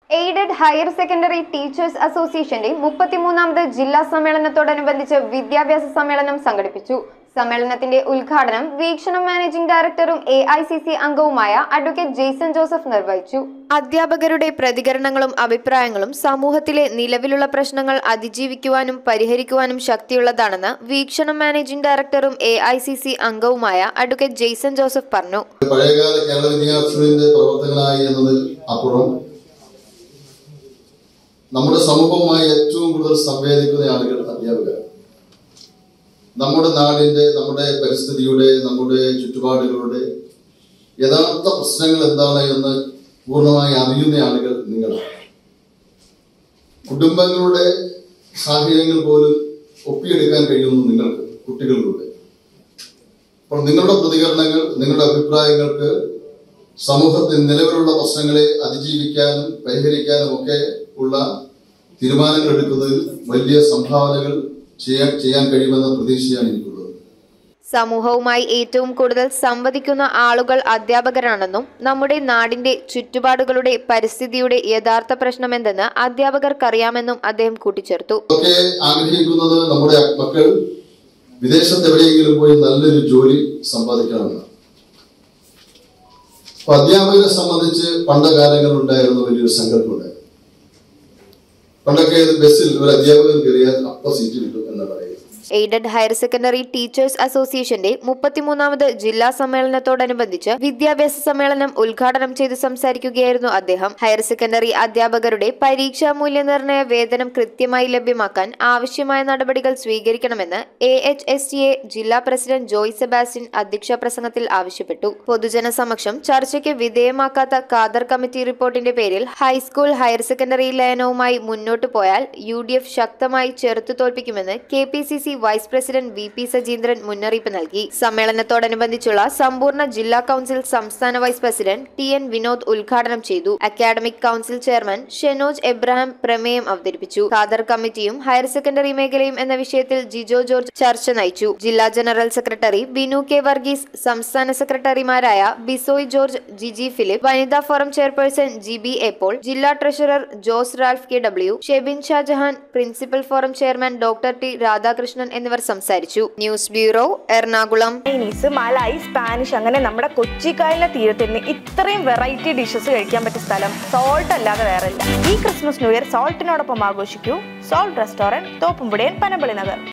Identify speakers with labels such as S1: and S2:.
S1: aided higher secondary teachers അസോസിയേഷന്റെ മുപ്പത്തിമൂന്നാമത് ജില്ലാ സമ്മേളനത്തോടനുബന്ധിച്ച് വിദ്യാഭ്യാസ സമ്മേളനം സംഘടിപ്പിച്ചു സമ്മേളനത്തിന്റെ ഉദ്ഘാടനം വീക്ഷണം മാനേജിംഗ് ഡയറക്ടറും എ ഐ സി സി അംഗവുമായ അഡ്വക്കേറ്റ് ജെയ്സൺ ജോസഫ് നിർവഹിച്ചു അധ്യാപകരുടെ പ്രതികരണങ്ങളും അഭിപ്രായങ്ങളും സമൂഹത്തിലെ നിലവിലുള്ള പ്രശ്നങ്ങൾ അതിജീവിക്കുവാനും പരിഹരിക്കുവാനും ശക്തിയുള്ളതാണെന്ന് വീക്ഷണം മാനേജിംഗ് ഡയറക്ടറും എ ഐ സി സി അംഗവുമായ അഡ്വക്കേറ്റ് ജെയ്സൺ ജോസഫ് പറഞ്ഞു
S2: പഴയകാല കേരള വിദ്യാഭ്യാസത്തിന്റെ പ്രവർത്തകനായി എന്നതിൽ അപ്പുറം നമ്മുടെ സമൂഹവുമായി ഏറ്റവും കൂടുതൽ സംവേദിക്കുന്ന ആളുകൾ അധ്യാപകർ നമ്മുടെ നാടിന്റെ നമ്മുടെ പരിസ്ഥിതിയുടെ നമ്മുടെ ചുറ്റുപാടുകളുടെ യഥാർത്ഥ പ്രശ്നങ്ങൾ എന്താണ് എന്ന് പൂർണ്ണമായി അറിയുന്ന ആളുകൾ നിങ്ങളാണ് കുടുംബങ്ങളുടെ സാഹചര്യങ്ങൾ പോലും ഒപ്പിയെടുക്കാൻ കഴിയുന്നു നിങ്ങൾക്ക് കുട്ടികളിലൂടെ അപ്പോൾ നിങ്ങളുടെ പ്രതികരണങ്ങൾ നിങ്ങളുടെ അഭിപ്രായങ്ങൾക്ക് സമൂഹത്തിൽ നിലവിലുള്ള പ്രശ്നങ്ങളെ അതിജീവിക്കാനും പരിഹരിക്കാനും ഒക്കെ ഉള്ള തീരുമാനങ്ങൾ എടുക്കുന്നതിൽ വലിയ സംഭാവനകൾ ചെയ്യാൻ ചെയ്യാൻ കഴിയുമെന്ന പ്രതീക്ഷയാണ് എനിക്കുള്ളത്
S1: സമൂഹവുമായി ഏറ്റവും കൂടുതൽ സംവദിക്കുന്ന ആളുകൾ അധ്യാപകരാണെന്നും നമ്മുടെ നാടിന്റെ ചുറ്റുപാടുകളുടെ പരിസ്ഥിതിയുടെ യഥാർത്ഥ പ്രശ്നമെന്തെന്ന് അധ്യാപകർക്കറിയാമെന്നും അദ്ദേഹം കൂട്ടിച്ചേർത്തു
S2: ഒക്കെ ആഗ്രഹിക്കുന്നത് നമ്മുടെ മക്കൾ വിദേശത്ത് എവിടെയെങ്കിലും പോയി നല്ലൊരു ജോലി സമ്പാദിക്കണമെന്നാണ് അപ്പൊ അധ്യാപകരെ സംബന്ധിച്ച് പണ്ട് കാലങ്ങളിൽ ഉണ്ടായിരുന്ന വലിയൊരു സങ്കല്പമുണ്ടായിരുന്നു പണ്ടൊക്കെ ബസ്സിൽ ഒരു അധ്യാപകൻ കയറിയാൽ അപ്പ സീറ്റ് കിട്ടും എന്ന് പറയുന്നത്
S1: എയ്ഡഡ് ഹയർ സെക്കൻഡറി ടീച്ചേഴ്സ് അസോസിയേഷന്റെ മുപ്പത്തിമൂന്നാമത് ജില്ലാ സമ്മേളനത്തോടനുബന്ധിച്ച് വിദ്യാഭ്യാസ സമ്മേളനം ഉദ്ഘാടനം ചെയ്ത് സംസാരിക്കുകയായിരുന്നു അദ്ദേഹം ഹയർ സെക്കൻഡറി അധ്യാപകരുടെ പരീക്ഷാ മൂല്യനിർണ്ണയ വേതനം കൃത്യമായി ലഭ്യമാക്കാൻ ആവശ്യമായ നടപടികൾ സ്വീകരിക്കണമെന്ന് A H S T A ജില്ലാ പ്രസിഡന്റ് ജോയ് സെബാസ്റ്റ്യൻ അധ്യക്ഷ പ്രസംഗത്തിൽ ആവശ്യപ്പെട്ടു പൊതുജന സമക്ഷം ചർച്ചയ്ക്ക് വിധേയമാക്കാത്ത ഖാദർ കമ്മിറ്റി റിപ്പോർട്ടിന്റെ പേരിൽ ഹൈസ്കൂൾ ഹയർ സെക്കൻഡറി ലയനവുമായി മുന്നോട്ടു പോയാൽ യു ഡി എഫ് ശക്തമായി ചെറുത്തു തോൽപ്പിക്കുമെന്ന് K P C C vice president V P Sajeendran മുന്നറിയിപ്പ് നൽകി സമ്മേളനത്തോടനുബന്ധിച്ചുള്ള സമ്പൂർണ്ണ ജില്ലാ കൌൺസിൽ സംസ്ഥാന vice president T N Vinod ഉദ്ഘാടനം ചെയ്തു academic council chairman Shenoj Abraham പ്രമേയം അവതരിപ്പിച്ചു ഖാദർ കമ്മിറ്റിയും ഹയർ സെക്കൻഡറി മേഖലയും എന്ന വിഷയത്തിൽ ജിജോ ജോർജ് ചർച്ച നയിച്ചു ജില്ലാ general secretary Binu K Varghese സംസ്ഥാന സെക്രട്ടറിമാരായ ബിസോയ് ജോർജ് ജിജി ഫിലിപ്പ് വനിതാ ഫോറം ചെയർപേഴ്സൺ ജി ബി എപ്പോൾ ജില്ലാ treasurer Jose Ralph K W Shebin Shahjahan principal forum chairman doctor T Radhakrishnan എന്നിവർ സംസാരിച്ചു news bureau Ernakulam
S3: Chinese Malay Spanish അങ്ങനെ നമ്മുടെ കൊച്ചിക്കായലിന്റെ തീരത്തിന് ഇത്രയും വെറൈറ്റി ഡിഷസ് കഴിക്കാൻ പറ്റിയ സ്ഥലം സോൾട്ട് അല്ലാതെ വേറെ ഇല്ല ഈ ക്രിസ്മസ് ന്യൂ ഇയർ സോൾട്ടിനോടൊപ്പം ആഘോഷിക്കൂ സോൾട്ട് റെസ്റ്റോറന്റ് തോപ്പുംപുടിയൻ പനമ്പള്ളി നഗർ